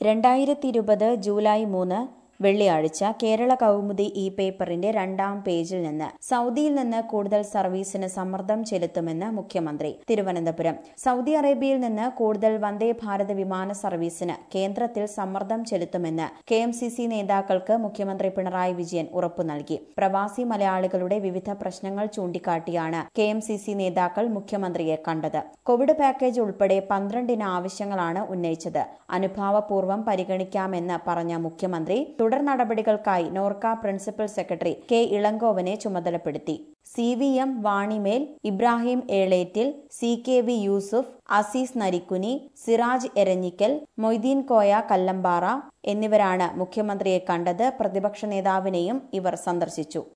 രണ്ടായിരത്തി ഇരുപത് ജൂലൈ മൂന്ന് വെള്ളിയാഴ്ച കേരള കൗമുദി ഈ പേപ്പറിന്റെ രണ്ടാം പേജിൽ നിന്ന് സൗദിയിൽ നിന്ന് കൂടുതൽ സർവീസിന് സമ്മർദ്ദം ചെലുത്തുമെന്ന് മുഖ്യമന്ത്രി തിരുവനന്തപുരം സൗദി അറേബ്യയിൽ നിന്ന് കൂടുതൽ വന്ദേ ഭാരത് വിമാന സർവീസിന് കേന്ദ്രത്തിൽ സമ്മർദ്ദം ചെലുത്തുമെന്ന് കെ എം സി സി നേതാക്കൾക്ക് മുഖ്യമന്ത്രി പിണറായി വിജയൻ ഉറപ്പു നൽകി പ്രവാസി മലയാളികളുടെ വിവിധ പ്രശ്നങ്ങൾ ചൂണ്ടിക്കാട്ടിയാണ് കെ എം സി സി നേതാക്കൾ മുഖ്യമന്ത്രിയെ കണ്ടത് കോവിഡ് പാക്കേജ് ഉൾപ്പെടെ പന്ത്രണ്ടിന് ആവശ്യങ്ങളാണ് ഉന്നയിച്ചത് അനുഭാവപൂർവ്വം പരിഗണിക്കാമെന്ന് പറഞ്ഞ മുഖ്യമന്ത്രി തുടർ നടപടികൾക്കായി നോർക്ക പ്രിൻസിപ്പൽ സെക്രട്ടറി കെ ഇളങ്കോവനെ ചുമതലപ്പെടുത്തി C V M Vanimel Ibrahim Elettil C K V Yusuf Aziz Narikkuni Siraj Eranhikkal Moideen Koya Kallampara എന്നിവരാണ് മുഖ്യമന്ത്രിയെ കണ്ടത് പ്രതിപക്ഷ നേതാവിനെയും ഇവർ സന്ദർശിച്ചു